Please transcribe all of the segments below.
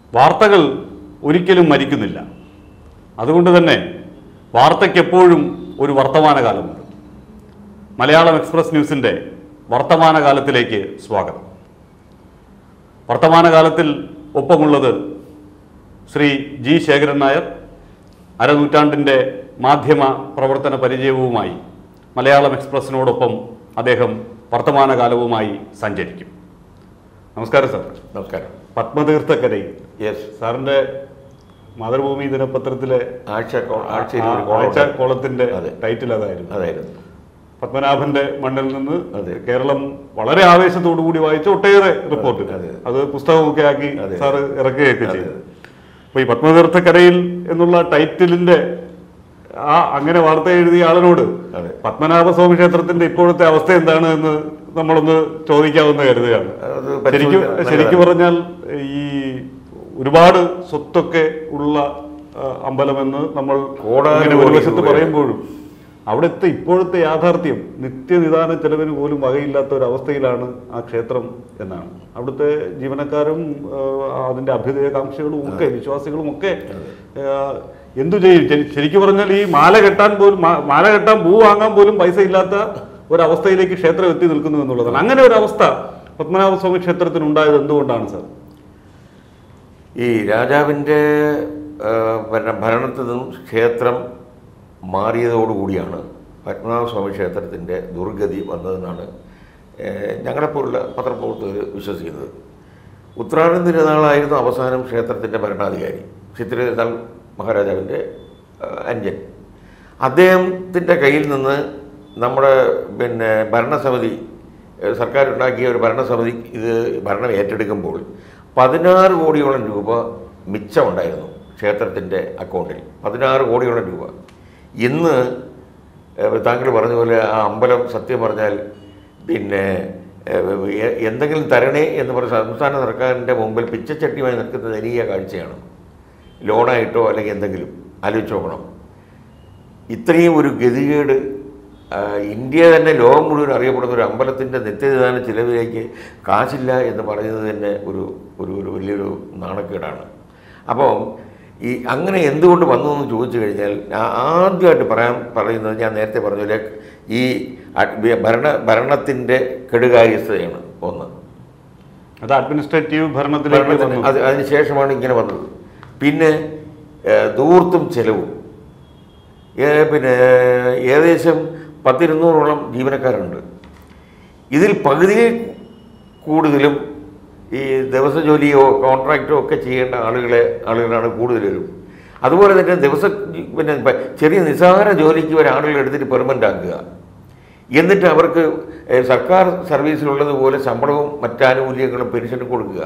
വാർത്തകൾ ഒരിക്കലും മരിക്കുന്നില്ല അതുകൊണ്ട് തന്നെ വാർത്തയ്ക്ക് എപ്പോഴും ഒരു വർത്തമാനകാലമുണ്ട് മലയാളം എക്സ്പ്രസ് ന്യൂസിൻ്റെ വർത്തമാനകാലത്തിലേക്ക് സ്വാഗതം വർത്തമാനകാലത്തിൽ ഒപ്പമുള്ളത് ശ്രീ ജി ശേഖരൻ നായർ അരനൂറ്റാണ്ടിൻ്റെ മാധ്യമ പ്രവർത്തന പരിചയവുമായി മലയാളം എക്സ്പ്രസിനോടൊപ്പം അദ്ദേഹം വർത്തമാനകാലവുമായി സഞ്ചരിക്കും നമസ്കാരം സാർ നമസ്കാരം പത്മതീർത്ഥക്കരയിൽ യെസ് സാറിന്റെ മാതൃഭൂമി ദിനപത്രത്തിലെ ആഴ്ച കോ- ആഴ്ചയിൽ ഒരു ആ- കോളം ആഴ്ച ഉണ്ടായിരുന്നു. കോളത്തിന്റെ അതെ. ടൈറ്റിൽ അതായിരുന്നു അതായിരുന്നു പത്മനാഭന്റെ മണ്ണിൽ നിന്ന് അതെ. കേരളം വളരെ ആവേശത്തോടു കൂടി വായിച്ച ഒട്ടേറെ റിപ്പോർട്ട് അതെ. അത് പുസ്തകമൊക്കെ ആക്കി അതെ. സാറ് ഇറക്കുകയൊക്കെ അതെ. ചെയ്തു അപ്പൊ ഈ പത്മതീർത്ഥക്കരയിൽ എന്നുള്ള ടൈറ്റിലിന്റെ ആ അങ്ങനെ വാർത്ത എഴുതിയ ആളിനോട് അതെ. പത്മനാഭസ്വാമി ക്ഷേത്രത്തിന്റെ ഇപ്പോഴത്തെ അവസ്ഥ എന്താണ് എന്ന് നമ്മളൊന്ന് ചോദിക്കാവുന്ന കരുതുകയാണ് അത് ശരിക്കും പരിശോധിച്ച ശരിക്കും പറഞ്ഞാൽ ഈ ഒരുപാട് സ്വത്തൊക്കെ ഉള്ള ആ, അമ്പലമെന്ന് നമ്മൾ കോടാനുകോടി ഇങ്ങനെ ഒരു വശത്ത് രൂപയുടെ. പറയുമ്പോഴും അവിടുത്തെ ഇപ്പോഴത്തെ യാഥാർത്ഥ്യം നിത്യനിദാന ചെലവിന് പോലും വകയില്ലാത്ത ഒരു അവസ്ഥയിലാണ് ആ ക്ഷേത്രം എന്നാണ് അവിടുത്തെ ജീവനക്കാരും ആ, അതിന്റെ അഭ്യുദയകാംക്ഷികളും ഒക്കെ വിശ്വാസികളും ഒക്കെ ആ, എന്തു ചെയ്യും ശരി- ശരിക്കും പറഞ്ഞാൽ ഈ മാല കെട്ടാൻ പോലും മാ- മാല കെട്ടാൻ പൂ വാങ്ങാൻ പോലും പൈസ ഇല്ലാത്ത ഒരവസ്ഥയിലേക്ക് ക്ഷേത്രം എത്തി നിൽക്കുന്നു എന്നുള്ളതാണ് അങ്ങനെ ഒരു അവസ്ഥ പത്മനാഭസ്വാമി ക്ഷേത്രത്തിന് ഉണ്ടായത് എന്തുകൊണ്ടാണ് സാർ ഈ രാജാവിൻ്റെ ആ, ഭരണ- ഭരണത്തിൽ നിന്നും ക്ഷേത്രം മാറിയതോടുകൂടിയാണ് പത്മനാഭസ്വാമി ക്ഷേത്രത്തിൻ്റെ ദുർഗതി വന്നതെന്നാണ് ഏ, ഞങ്ങളെപ്പോലുള്ള പത്രപ്രവർത്തകർ വിശ്വസിക്കുന്നത് ഉത്രാടൻ തിരുനാളായിരുന്നു അവസാനം ക്ഷേത്രത്തിൻ്റെ ഭരണാധികാരി ചിത്രതിരുനാൾ മഹാരാജാവിൻ്റെ ആ, അഞ്ചൻ അദ്ദേഹത്തിൻ്റെ കയ്യിൽ നിന്ന് നമ്മുടെ പിന്നെ ഭരണസമിതി ഏഹ് സർക്കാർ ഉണ്ടാക്കിയ ഒരു ഭരണസമിതി ഇത് ഭരണം ഏറ്റെടുക്കുമ്പോൾ പതിനാറ് കോടിയോളം രൂപ മിച്ചമുണ്ടായിരുന്നു ക്ഷേത്രത്തിൻ്റെ അക്കൗണ്ടിൽ പതിനാറ് കോടിയോളം രൂപ ഇന്ന് ഏഹ് താങ്കൾ പറഞ്ഞ പോലെ ആ അമ്പലം സത്യം പറഞ്ഞാൽ പിന്നെ ഏഹ് എ- എന്തെങ്കിലും തരണേ എന്ന് പറഞ്ഞ സംസ്ഥാന സർക്കാരിൻ്റെ മുമ്പിൽ പിച്ചച്ചട്ടിയുമായി നിൽക്കുന്ന ദയനീയ കാഴ്ചയാണ് ലോണായിട്ടോ അല്ലെങ്കിൽ എന്തെങ്കിലും ആലോചിച്ച് നോക്കണം ഇത്രയും ഒരു ഗതികേട് ആ, ഇന്ത്യ തന്നെ ലോകം മുഴുവൻ അറിയപ്പെടുന്ന ഒരു അമ്പലത്തിൻ്റെ നിത്യനിദാന ചിലവിലേക്ക് കാശില്ല എന്ന് പറയുന്നത് തന്നെ ഒരു ഒരു ഒരു വലിയൊരു നാണക്കേടാണ് അപ്പോൾ ഈ അങ്ങനെ എന്തുകൊണ്ട് വന്നു എന്ന് ചോദിച്ചു കഴിഞ്ഞാൽ ആ- ആദ്യമായിട്ട് പറയാൻ പറയുന്നത് ഞാൻ നേരത്തെ പറഞ്ഞ പോലെ ഈ അഡ്- ഭരണ ഭരണത്തിൻ്റെ കെടുകാര്യസ്ഥതയാണ് ഒന്ന് അത് അഡ്മിനിസ്ട്രേറ്റീവ് ഭരണത്തിലേക്ക് ഭരണത്തിന് വന്നു അത് അതിന് ശേഷമാണ് ഇങ്ങനെ വന്നത് പിന്നെ ഏഹ്, ധൂർത്തും ചെലവും ഏഹ്, പിന്നെ ഏകദേശം പത്തിരുന്നൂറോളം ജീവനക്കാരുണ്ട് ഇതിൽ പകുതിയിൽ കൂടുതലും ഈ ദിവസ ജോലിയോ കോൺട്രാക്റ്റോ ഒക്കെ ചെയ്യേണ്ട ആളുകളെ ആളുകളാണ് കൂടുതലും അതുപോലെ തന്നെ ദിവസ പിന്നെ പ- ചെറിയ നിസ്സാര ജോലിക്ക് വരെ ആളുകൾ എടുത്തിട്ട് പെർമനൻ്റ് ആക്കുക എന്നിട്ട് അവർക്ക് ഏഹ്, സർക്കാർ സർവീസിലുള്ളതുപോലെ ശമ്പളവും മറ്റാനുകൂല്യങ്ങളും പെൻഷനും കൊടുക്കുക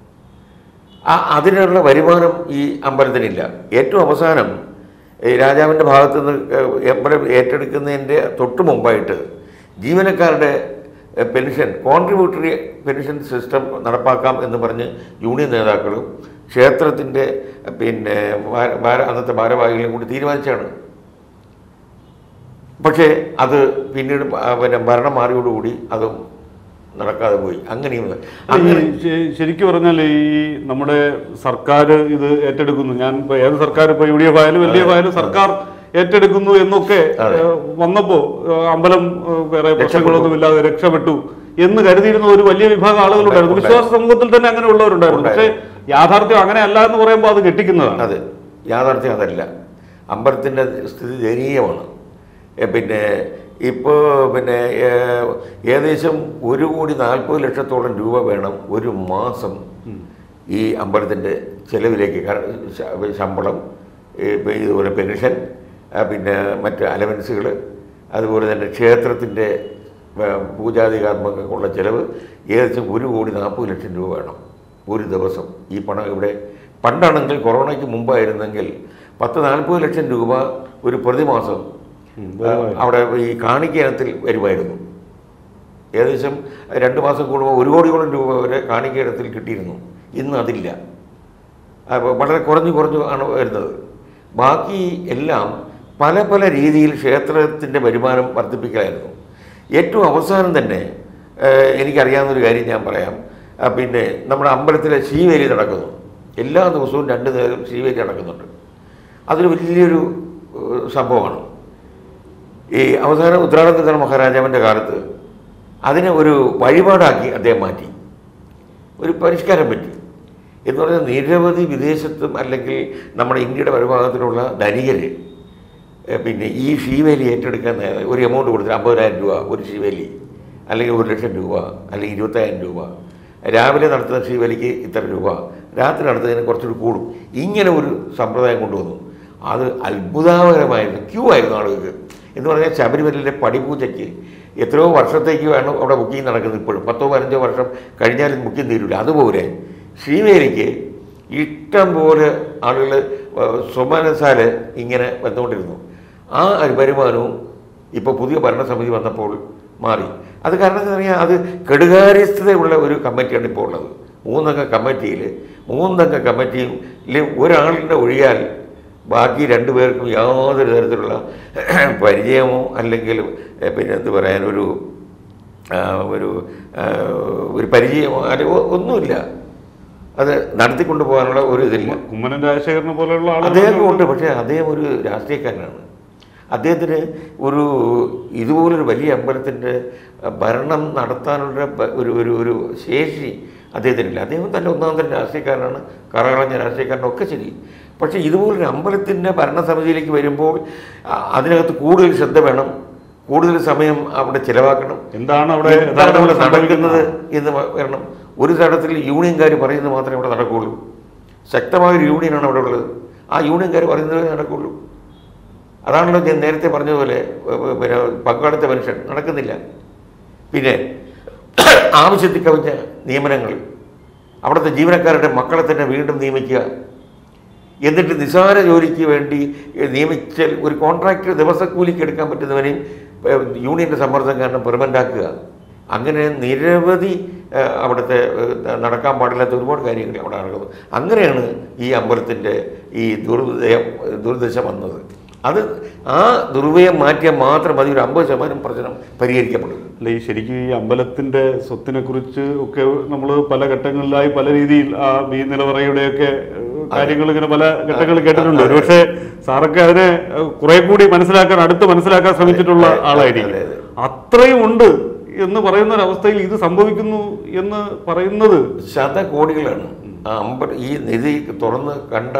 ആ അതിനുള്ള വരുമാനം ഈ അമ്പലത്തിനില്ല ഏറ്റവും അവസാനം ഈ രാജാവിൻ്റെ ഭാഗത്തു നിന്ന് ഏഹ്, അമ്പലം ഏറ്റെടുക്കുന്നതിൻ്റെ തൊട്ട് മുമ്പായിട്ട് ജീവനക്കാരുടെ ഏഹ്, പെൻഷൻ കോൺട്രിബ്യൂട്ടറി പെൻഷൻ സിസ്റ്റം നടപ്പാക്കാം എന്ന് പറഞ്ഞ് യൂണിയൻ നേതാക്കളും ക്ഷേത്രത്തിൻ്റെ ഏഹ്, പിന്നെ ഭാര- ഭാര- അന്നത്തെ ഭാരവാഹികളും കൂടി തീരുമാനിച്ചാണ് പക്ഷേ അത് പിന്നീട് ആ, പിന്നെ ഭരണം മാറിയോടുകൂടി അതും നടക്കാതെ പോയി അങ്ങനെയും അങ്ങനെ ഈ ശ- ശരിക്കും പറഞ്ഞാൽ ഈ നമ്മുടെ സർക്കാർ ഇത് ഏറ്റെടുക്കുന്നു ഞാൻ ഇപ്പൊ ഏത് സർക്കാർ ഇപ്പൊ യു ഡി എഫ് ആയാലും വലിയ ആയാലും സർക്കാർ ഏറ്റെടുക്കുന്നു എന്നൊക്കെ അതെ. ഏഹ്, വന്നപ്പോ ഏഹ്, അമ്പലം ഏഹ്, വേറെ പ്രശ്നങ്ങളൊന്നും ഇല്ലാതെ രക്ഷപ്പെട്ടു എന്ന് കരുതിയിരുന്ന ഒരു വലിയ വിഭാഗം ആളുകളുണ്ടായിരുന്നു വിശ്വാസ സമൂഹത്തിൽ തന്നെ അങ്ങനെ ഉള്ളവരുണ്ടായിരുന്നു പക്ഷേ യാഥാർത്ഥ്യം അങ്ങനെ അല്ല എന്ന് പറയുമ്പോൾ അത് ഞെട്ടിക്കുന്നതാണ് അതെ യാഥാർത്ഥ്യം അതല്ല അമ്പലത്തിൻ്റെ സ്ഥിതി ദയനീയമാണ് എ, പിന്നെ ഇപ്പോൾ പിന്നെ ഏ, ഏകദേശം ഒരു കോടി നാൽപ്പത് ലക്ഷത്തോളം രൂപ വേണം ഒരു മാസം ഈ അമ്പലത്തിൻ്റെ ചെലവിലേക്ക് കാരണം ശ- ശമ്പളം ഈ ഇപ്പൊ ഇതുപോലെ പെൻഷൻ ആ, പിന്നെ മറ്റ് അലവൻസുകൾ അതുപോലെ തന്നെ ക്ഷേത്രത്തിൻ്റെ പൂജാതി കർമ്മങ്ങൾക്കുള്ള ചിലവ് ഏകദേശം ഒരു കോടി നാൽപ്പത് ലക്ഷം രൂപ വേണം ഒരു ദിവസം ഈ പണം ഇവിടെ പണ്ടാണെങ്കിൽ കൊറോണയ്ക്ക് മുമ്പായിരുന്നെങ്കിൽ പത്ത് നാൽപ്പത് ലക്ഷം രൂപ ഒരു പ്രതിമാസം ഉം, ആ, അവിടെ ഈ കാണിക്കയിനത്തിൽ വരുമായിരുന്നു ഏകദേശം രണ്ട് മാസം കൂടുമ്പോൾ ഒരു കോടിയോളം രൂപ വരെ കാണിക്കയിനത്തിൽ കിട്ടിയിരുന്നു ഇന്ന് അതില്ല അപ്പോൾ വളരെ കുറഞ്ഞു കുറഞ്ഞു ആണ് വരുന്നത് ബാക്കി എല്ലാം പല പല രീതിയിൽ ക്ഷേത്രത്തിൻ്റെ വരുമാനം വർദ്ധിപ്പിക്കലായിരുന്നു ഏറ്റവും അവസാനം തന്നെ ഏഹ്, എനിക്കറിയാവുന്നൊരു കാര്യം ഞാൻ പറയാം ആ, പിന്നെ നമ്മുടെ അമ്പലത്തിലെ ശീവേലി നടക്കുന്നു എല്ലാ ദിവസവും രണ്ട് നേരം ശ്രീവേലി നടക്കുന്നുണ്ട് അതൊരു വലിയൊരു ഏഹ്, സംഭവമാണ് ഈ അവസാനം ഉത്തരാടത്തിന മഹാരാജാവിൻ്റെ കാലത്ത് അതിനെ ഒരു വഴിപാടാക്കി അദ്ദേഹം മാറ്റി ഒരു പരിഷ്കാരം പറ്റി എന്ന് പറഞ്ഞാൽ നിരവധി വിദേശത്തും അല്ലെങ്കിൽ നമ്മുടെ ഇന്ത്യയുടെ പരഭാഗത്തിലുള്ള ധനികർ പിന്നെ ഈ ഷീവേലി ഏറ്റെടുക്കാൻ നേ- ഒരു എമൗണ്ട് കൊടുത്തിട്ട് അമ്പതിനായിരം രൂപ ഒരു ഷീവേലി അല്ലെങ്കിൽ ഒരു ലക്ഷം രൂപ അല്ലെങ്കിൽ ഇരുപത്തായിരം രൂപ രാവിലെ നടത്തുന്ന ഷീവേലിക്ക് ഇത്ര രൂപ രാത്രി നടത്തുന്നതിന് കുറച്ചുകൂടി കൂടും ഇങ്ങനെ ഒരു സമ്പ്രദായം കൊണ്ടുവന്നു അത് അത്ഭുതകരമായിരുന്നു ക്യൂ ആയിരുന്നു ആളുകൾക്ക് എന്ന് പറഞ്ഞാൽ ശബരിമലയിലെ പടിപൂജയ്ക്ക് എത്രയോ വർഷത്തേക്ക് വേണം അവിടെ ബുക്കിംഗ് നടക്കുന്നത് ഇപ്പോഴും പത്തോ പതിനഞ്ചോ വർഷം കഴിഞ്ഞാലും ബുക്കിംഗ് തീരില്ല അതുപോലെ ശ്രീവേലിക്ക് ഇഷ്ടം പോലെ ആളുകൾ സ്വമനസാൽ ഇങ്ങനെ വന്നുകൊണ്ടിരുന്നു ആ ഒരു വരുമാനവും ഇപ്പോൾ പുതിയ ഭരണസമിതി വന്നപ്പോൾ മാറി അത് കാരണം എന്താ പറയുക അത് കെടുകാര്യസ്ഥതയുള്ള ഒരു കമ്മിറ്റിയാണ് ഇപ്പോൾ ഉള്ളത് മൂന്നംഗ കമ്മിറ്റിയിൽ മൂന്നംഗ കമ്മിറ്റിയിൽ ഒരാളിൻ്റെ ഒഴിയാൽ ബാക്കി രണ്ടു പേർക്കും യാതൊരു തരത്തിലുള്ള പരിചയമോ അല്ലെങ്കിൽ എ, പിന്നെ എന്ത് പറയാൻ ഒരു ആ, ഒരു ആ, ഒരു പരിചയമോ അല്ലെങ്കിൽ ഒന്നുമില്ല അത് നടത്തിക്കൊണ്ടു പോകാനുള്ള ഒരു ഇതില്ല കുമ്മനം രാജശേഖരനെ പോലെയുള്ള അദ്ദേഹം ആളുകൾ ഉണ്ട് പക്ഷേ അദ്ദേഹം ഒരു രാഷ്ട്രീയക്കാരനാണ് അദ്ദേഹത്തിന് ഒരു ഇതുപോലൊരു വലിയ അമ്പലത്തിൻ്റെ ഭരണം നടത്താനുള്ള പ- ഒരു ഒരു ഒരു ശേഷി അദ്ദേഹത്തിനില്ല അദ്ദേഹം തന്നെ ഒന്നാം തരം രാഷ്ട്രീയക്കാരനാണ് കറകളഞ്ഞ രാഷ്ട്രീയക്കാരനൊക്കെ ശരി പക്ഷേ ഇതുപോലൊരു അമ്പലത്തിൻ്റെ ഭരണസമിതിയിലേക്ക് വരുമ്പോൾ അ- അതിനകത്ത് കൂടുതൽ ശ്രദ്ധ വേണം കൂടുതൽ സമയം അവിടെ ചിലവാക്കണം എന്താണ് അവിടെ എന്താണ് അവിടെ യഥാർത്ഥത്തിൽ നടക്കുന്നത് സംഭവിക്കുന്നത്? എന്ന് വ- വരണം ഒരു തരത്തിൽ യൂണിയൻകാർ പറയുന്നത് മാത്രമേ ഇവിടെ നടക്കുകയുള്ളൂ ശക്തമായൊരു യൂണിയനാണ് അവിടെ ഉള്ളത് ആ യൂണിയൻകാർ പറയുന്നതേ നടക്കുകയുള്ളൂ അതാണല്ലോ ഞാൻ നേരത്തെ പറഞ്ഞതുപോലെ ഏ, ഏ, പിന്നെ പങ്കാളിത്ത മനുഷ്യൻ നടക്കുന്നില്ല പിന്നെ ആവശ്യത്തിൽ കവിഞ്ഞ നിയമനങ്ങൾ അവിടുത്തെ ജീവനക്കാരുടെ മക്കളെ തന്നെ വീണ്ടും നിയമിക്കുക എന്നിട്ട് നിസാര ജോലിക്ക് വേണ്ടി ഏ, നിയമിച്ചാൽ ഒരു കോൺട്രാക്ടർ ദിവസക്കൂലിക്ക് എടുക്കാൻ പറ്റുന്നവനെയും ഏ, യൂണിയൻ്റെ സമ്മർദ്ദം കാരണം പെർമനൻ്റ് ആക്കുക അങ്ങനെ നിരവധി ഏ, അവിടുത്തെ ഏ, നടക്കാൻ പാടില്ലാത്ത ഒരുപാട് കാര്യങ്ങൾ അവിടെ നടക്കുന്നത് അങ്ങനെയാണ് ഈ അമ്പലത്തിൻ്റെ ഈ ദുർദയം ദുർദശ വന്നത് അത് ആ ദുർവ്യയം മാറ്റിയാൽ മാത്രം മതി ഒരു അമ്പത് ശതമാനം പ്രശ്നം പരിഹരിക്കപ്പെടും അല്ല ഈ ശരിക്കും ഈ അമ്പലത്തിന്റെ സ്വത്തിനെ കുറിച്ച് ഒക്കെ നമ്മൾ പല ഘട്ടങ്ങളിലായി പല രീതിയിൽ ആ ബി നിലവറയുടെയൊക്കെ ഏഹ്, കാര്യങ്ങൾ ഇങ്ങനെ പല ഘട്ടങ്ങളിൽ കേട്ടിട്ടുണ്ട് ഒരുപക്ഷെ സാറൊക്കെ അതിനെ ഏഹ്, കുറെ കൂടി മനസ്സിലാക്കാൻ അടുത്ത് മനസ്സിലാക്കാൻ ശ്രമിച്ചിട്ടുള്ള അതെ, ആളായിരിക്കും അതെ, അതെ. അത്രയും ഉണ്ട് എന്ന് പറയുന്ന ഒരു അവസ്ഥയിൽ ഇത് സംഭവിക്കുന്നു എന്ന് പറയുന്നത് ശതകോടികളാണ് ആ അമ്പ ഈ നിധി തുറന്ന് കണ്ട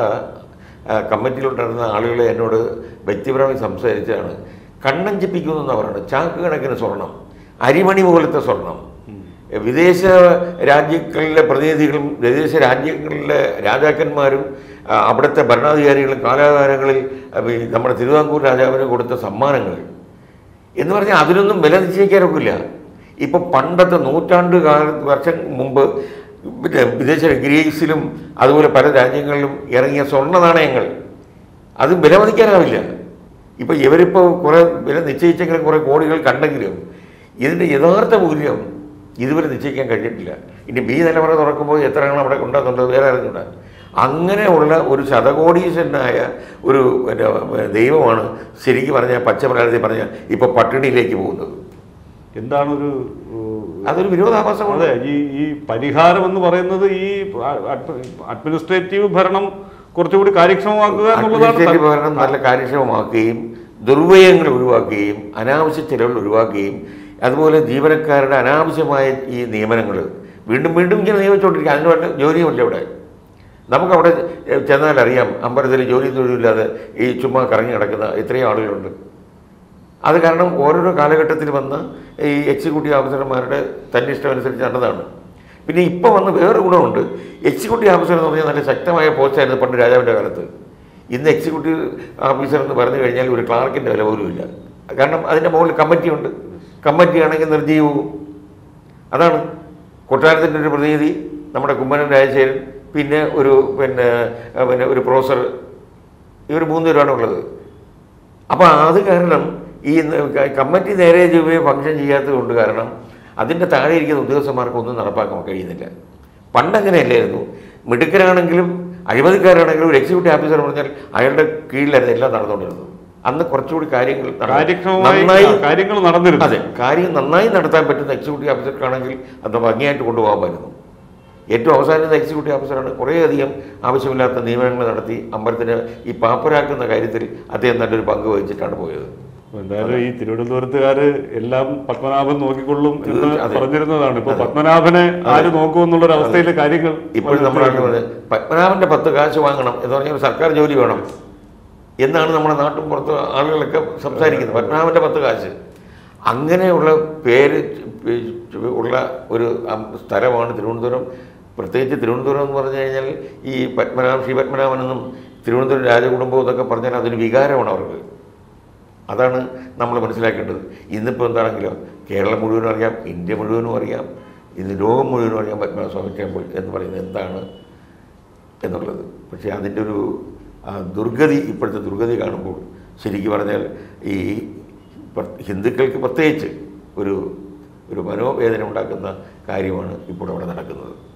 ആ, കമ്മിറ്റിയിലുണ്ടായിരുന്ന ആളുകളെ എന്നോട് വ്യക്തിപരമായി സംസാരിച്ചാണ് കണ്ണഞ്ചിപ്പിക്കുന്നു പറയുന്നത് ചാക്ക് കണക്കിന് സ്വർണം അരിമണി പോലത്തെ സ്വർണം വിദേശ രാജ്യങ്ങളിലെ പ്രതിനിധികളും വിദേശ രാജ്യങ്ങളിലെ രാജാക്കന്മാരും ആ, അവിടുത്തെ ഭരണാധികാരികളും കാലാകാലങ്ങളിൽ ആ, ഈ നമ്മുടെ തിരുവിതാംകൂർ രാജാവിന് കൊടുത്ത സമ്മാനങ്ങൾ എന്ന് പറഞ്ഞാൽ അതിനൊന്നും വില നിശ്ചയിക്കാനൊക്കില്ല ഇപ്പൊ പണ്ടത്തെ നൂറ്റാണ്ട് കാല വർഷം മുമ്പ് പിന്നെ വിദേശ ഗ്രീസിലും അതുപോലെ പല രാജ്യങ്ങളിലും ഇറങ്ങിയ സ്വർണ്ണ നാണയങ്ങൾ അത് വിലമതിക്കാനാവില്ല ഇപ്പൊ ഇവരിപ്പോൾ കുറെ വില നിശ്ചയിച്ചെങ്കിലും കുറെ കോടികൾ കണ്ടെങ്കിലും ഇതിന്റെ യഥാർത്ഥ മൂല്യം ഇതുവരെ നിശ്ചയിക്കാൻ കഴിഞ്ഞിട്ടില്ല ഇനി ബി നിലവറ തുറക്കുമ്പോൾ എത്ര എണ്ണം അവിടെ ഉണ്ടാകുന്നുണ്ട് വേറെ അറിഞ്ഞൂടാ അങ്ങനെയുള്ള ഒരു ശതകോടീശനായ ഒരു പിന്നെ ദൈവമാണ് ശരിക്കും പറഞ്ഞാൽ പച്ച മലയാളത്തിൽ പറഞ്ഞാൽ ഇപ്പൊ പട്ടിണിയിലേക്ക് പോകുന്നത് എന്താണ് ഒരു ഏഹ്, അതൊരു വിരോധാഭാസമാണ് അതെ ഈ ഈ പരിഹാരം എന്ന് പറയുന്നത് ഈ അഡ്മിനിസ്ട്രേറ്റീവ് ഭരണം കുറച്ചുകൂടി കാര്യക്ഷമമാക്കുക എന്നുള്ളതാണ് അഡ്മിനിസ്ട്രേറ്റീവ് ഭരണം നല്ല കാര്യക്ഷമമാക്കുകയും ദുർവ്യയങ്ങൾ ഒഴിവാക്കുകയും അനാവശ്യ ചെലവുകൾ ഒഴിവാക്കുകയും അതുപോലെ ജീവനക്കാരുടെ അനാവശ്യമായ ഈ നിയമനങ്ങൾ വീണ്ടും വീണ്ടും ഇങ്ങനെ നിയമിച്ചുകൊണ്ടിരിക്കുക അതിന് വേണ്ട ജോലിയുമില്ല ഇവിടെ നമുക്കവിടെ ചെന്നാൽ അറിയാം അമ്പലത്തിൽ ജോലി തൊഴിലില്ലാതെ ഈ ചുമ്മാ കറങ്ങി നടക്കുന്ന എത്രയോ ആളുകളുണ്ട് അത് കാരണം ഓരോരോ കാലഘട്ടത്തിൽ വന്ന ഈ എക്സിക്യൂട്ടീവ് ഓഫീസർമാരുടെ തന്നിഷ്ടമനുസരിച്ച് നടന്നതാണ് പിന്നെ ഇപ്പോൾ വന്ന വേറെ ഗുണമുണ്ട് എക്സിക്യൂട്ടീവ് ഓഫീസർ എന്ന് പറഞ്ഞാൽ നല്ല ശക്തമായ പോസ്റ്റായിരുന്നു പണ്ട് രാജാവിൻ്റെ കാലത്ത് ഇന്ന് എക്സിക്യൂട്ടീവ് ഓഫീസർ എന്ന് പറഞ്ഞു കഴിഞ്ഞാൽ ഒരു ക്ലാർക്കിൻ്റെ വില പോലും ഇല്ല കാരണം അതിൻ്റെ മുകളിൽ കമ്മിറ്റിയുണ്ട് കമ്മിറ്റി ആണെങ്കിൽ നിർജീവവും അതാണ് കൊട്ടാരത്തിൻ്റെ ഒരു പ്രതിനിധി നമ്മുടെ കുമ്മനം രാജശേഖരൻ പിന്നെ ഒരു പിന്നെ ആ, പിന്നെ ഒരു പ്രൊഫസർ ഇവർ മൂന്നുപേരാണ് ഉള്ളത് അപ്പോൾ അത് കാരണം ഈ ന- ക- കമ്മിറ്റി നേരെ ചൊവ്വേ ഫംഗ്ഷൻ ചെയ്യാത്തത് കൊണ്ട് കാരണം അതിൻ്റെ താഴെ ഇരിക്കുന്ന ഉദ്യോഗസ്ഥന്മാർക്ക് ഒന്നും നടപ്പാക്കാൻ കഴിയുന്നില്ല പണ്ടങ്ങനെയല്ലായിരുന്നു മിടുക്കരാണെങ്കിലും അഴിമതിക്കാരാണെങ്കിലും ഒരു എക്സിക്യൂട്ടീവ് ഓഫീസർ പറഞ്ഞാൽ അയാളുടെ കീഴിലായിരുന്നു എല്ലാം നടന്നുകൊണ്ടിരുന്നത് അന്ന് കുറച്ചുകൂടി കാര്യങ്ങൾ നടന്നു. കാര്യക്ഷമമായി നന്നായി കാര്യങ്ങൾ നടന്നിരുന്നു അതെ കാര്യം നന്നായി നടത്താൻ പറ്റുന്ന എക്സിക്യൂട്ടീവ് ഓഫീസർക്കാണെങ്കിൽ അത് ഭംഗിയായിട്ട് കൊണ്ടുപോകാൻ പറ്റുന്നു ഏറ്റവും അവസാനത്തെ എക്സിക്യൂട്ടീവ് ഓഫീസറാണ് കുറേയധികം ആവശ്യമില്ലാത്ത നിയമനങ്ങൾ നടത്തി അമ്പലത്തിന് ഈ പാപ്പരാക്കുന്ന കാര്യത്തിൽ അദ്ദേഹം നല്ലൊരു പങ്ക് വഹിച്ചിട്ടാണ് പോയത് അപ്പൊ എന്തായാലും ഈ തിരുവനന്തപുരത്തുകാര് എല്ലാം പത്മനാഭൻ നോക്കിക്കൊള്ളും എന്ന് അതെ. പറഞ്ഞിരുന്നതാണ് ഇപ്പൊ പത്മനാഭനെ ആര് നോക്കുമെന്നുള്ള ഒരു അവസ്ഥയിൽ കാര്യങ്ങൾ ഇപ്പോഴും നമ്മളാണ് പറയുന്നത് പത്മനാഭന്റെ പത്ത് കാശ് വാങ്ങണം എന്ന് പറഞ്ഞാൽ ഒരു സർക്കാർ ജോലി വേണം എന്നാണ് നമ്മുടെ നാട്ടും പുറത്ത് ആളുകളൊക്കെ സംസാരിക്കുന്നത് പത്മനാഭന്റെ പത്ത് കാശ് അങ്ങനെയുള്ള പേര് ഉള്ള ഒരു അം- സ്ഥലമാണ് തിരുവനന്തപുരം പ്രത്യേകിച്ച് തിരുവനന്തപുരം എന്ന് പറഞ്ഞു കഴിഞ്ഞാൽ ഈ പത്മനാഭ ശ്രീ പത്മനാഭനെന്നും തിരുവനന്തപുരം രാജകുടുംബം എന്നൊക്കെ പറഞ്ഞാൽ അതൊരു വികാരമാണ് അവർക്ക് അതാണ് നമ്മൾ മനസ്സിലാക്കേണ്ടത് ഇന്നിപ്പോൾ എന്താണെങ്കിലോ കേരളം മുഴുവനും അറിയാം ഇന്ത്യ മുഴുവനും അറിയാം ഇന്ന് ലോകം മുഴുവനും അറിയാം പത്മനാഭസ്വാമി ടെമ്പിൾ എന്ന് പറയുന്നത് എന്താണ് എന്നുള്ളത് പക്ഷേ അതിൻ്റെ ഒരു ആ, ദുർഗതി ഇപ്പോഴത്തെ ദുർഗതി കാണുമ്പോൾ ശരിക്കും പറഞ്ഞാൽ ഈ പ്ര- ഹിന്ദുക്കൾക്ക് പ്രത്യേകിച്ച് ഒരു ഒരു മനോവേദന ഉണ്ടാക്കുന്ന കാര്യമാണ് ഇപ്പോൾ അവിടെ നടക്കുന്നത്